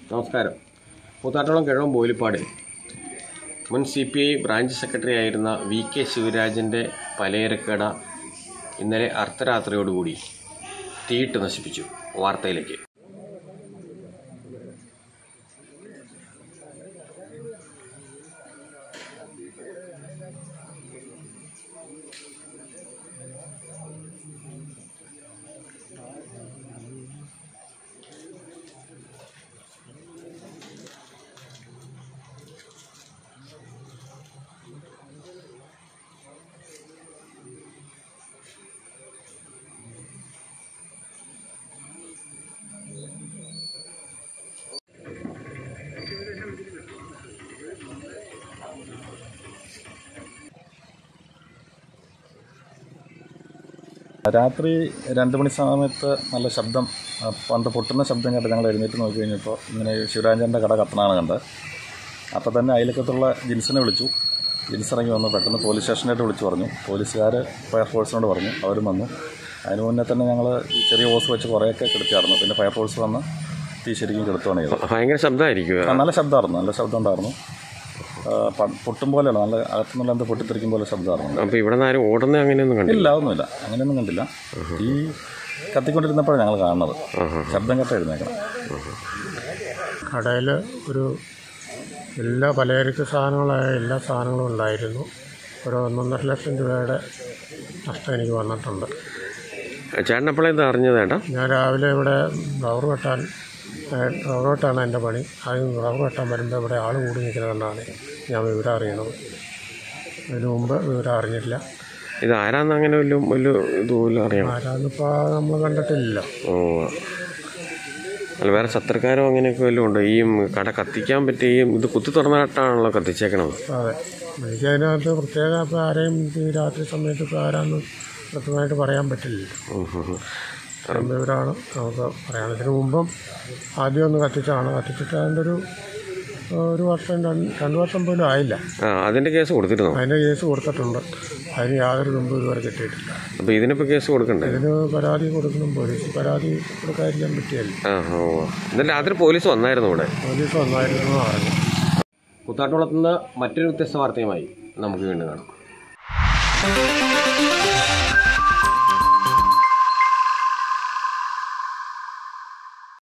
നമസ്കാരം കൂത്താട്ടോളം കിഴവൻ ബോയിലിപ്പാടിൽ മുൻ C P I branch secretary ആയിരുന്ന വി കെ ശിവരാജൻ്റെ പലചരക്കട ഇന്നലെ അർദ്ധരാത്രിയോടുകൂടി തീയിട്ട് നശിപ്പിച്ചു വാർത്തയിലേക്ക് രാത്രി രണ്ട് മണി സമയത്ത് നല്ല ശബ്ദം ആ, പന്ത് പൊട്ടുന്ന ശബ്ദം കേട്ട് ഞങ്ങൾ എഴുന്നേറ്റ് നോക്കി കഴിഞ്ഞപ്പോൾ ഇങ്ങനെ ശിവരാജൻ്റെ കട കത്തണാണ് കണ്ടത് അപ്പോൾ തന്നെ അയലക്കത്തുള്ള ജിൻസിനെ വിളിച്ചു ജിൻസ് ഇറങ്ങി വന്നു പെട്ടെന്ന് പോലീസ് സ്റ്റേഷനായിട്ട് വിളിച്ചു പറഞ്ഞു പോലീസുകാർ ഫയർഫോഴ്സിനോട് പറഞ്ഞു അവരും വന്നു അതിന് മുന്നേ തന്നെ ഞങ്ങൾ ഈ ചെറിയ ഓസ് വെച്ച് കുറേയൊക്കെ കെടുത്തിയായിരുന്നു പിന്നെ ഫയർഫോഴ്സ് വന്ന് തീ ശരിക്കും കെടുത്തുകയാണ് ചെയ്തത് ഭയങ്കര ശബ്ദമായിരിക്കും ആ, നല്ല ശബ്ദമായിരുന്നു നല്ല ശബ്ദം ഉണ്ടായിരുന്നു ആ, പ- പൊട്ടും പോലെയാണ് നല്ല അകത്തുനിന്നുള്ള എന്ത് പൊട്ടിത്തെറിക്കും പോലെ ശബ്ദമായിരുന്നു അപ്പോൾ ഇവിടെ നിന്ന് ആരും ഓടുന്ന അങ്ങനെയൊന്നും കണ്ടില്ല ഇല്ല അതൊന്നുമില്ല അങ്ങനെയൊന്നും കണ്ടില്ല ഈ കത്തിക്കൊണ്ടിരുന്നപ്പോഴാണ് ഞങ്ങൾ കാണുന്നത് ശബ്ദം കേട്ട എഴുന്നേക്കണം കടയിൽ ഒരു എല്ലാ പലചരക്ക് സാധനങ്ങളായ എല്ലാ സാധനങ്ങളും ഉണ്ടായിരുന്നു ഒരു ഒന്നൊന്നര ലക്ഷം രൂപയുടെ നഷ്ടം എനിക്ക് വന്നിട്ടുണ്ട് ചേട്ടൻ എപ്പോഴാണ് ഇത് അറിഞ്ഞത് ചേട്ടാ ഞാൻ രാവിലെ ഇവിടെ റബ്ബർ വെട്ടാൻ ഏഹ്, റബ്ബർ വെട്ടാണ് എൻ്റെ പണി ആദ്യം റബ്ബർ വെട്ടാൻ വരുമ്പോൾ ഇവിടെ ആൾ കൂടി നിൽക്കുന്നതുകൊണ്ടാണ് ഞാൻ വിവരം അറിയണത് അതിന് മുമ്പ് വിവരം അറിഞ്ഞിട്ടില്ല ഇത് ആരാന്ന് അങ്ങനെ വലിയ വലിയ ഇതുപോലും അറിയണം ആരാന്നിപ്പോൾ നമ്മൾ കണ്ടിട്ടില്ലല്ലോ ഓ അല്ല വേറെ ശത്രുക്കാരോ അങ്ങനെയൊക്കെ വല്ലതും ഉണ്ടോ ഈ കട കത്തിക്കാൻ പറ്റിയ ഈ ഇത് കുത്തി തുറന്നിട്ടാണല്ലോ കത്തിച്ചേക്കണത് അതെ എനിക്ക് അതിനകത്ത് പ്രത്യേക ഇപ്പോൾ ആരെയും ഈ രാത്രി സമയത്ത് ഇപ്പോൾ ആരാന്ന് കൃത്യമായിട്ട് പറയാൻ പറ്റില്ല ഉം ഉം ഉം. വിവരമാണ് നമുക്ക് പറയാൻ ഇതിനു മുമ്പും ആദ്യം ഒന്ന് കത്തിച്ചാണ് കത്തിച്ചിട്ട് അതിൻ്റെ ഒരു ഒരു വർഷം രണ്ട് രണ്ട് വർഷം പോലും ആയില്ല ആ അതിൻ്റെ കേസ് കൊടുത്തിരുന്നോ അതിൻ്റെ കേസ് കൊടുത്തിട്ടുണ്ട് അതിന് യാതൊരു തുമ്പും ഇതുവരെ കിട്ടിയിട്ടില്ല അപ്പോൾ ഇതിനിപ്പോൾ കേസ് കൊടുക്കണ്ടേ ഇതിന് പരാതി കൊടുക്കണം പോലീസ് പരാതി കൊടുക്കാതിരിക്കാൻ പറ്റിയല്ല ആ ഓ ഇന്നലെ രാത്രി പോലീസ് വന്നായിരുന്നു ഇവിടെ പോലീസ് വന്നായിരുന്നു എന്ന് പറഞ്ഞു കുത്താട്ടുകുളത്തുനിന്ന് മറ്റൊരു വ്യത്യസ്ത വാർത്തയുമായി നമുക്ക് വീണ്ടും കാണാം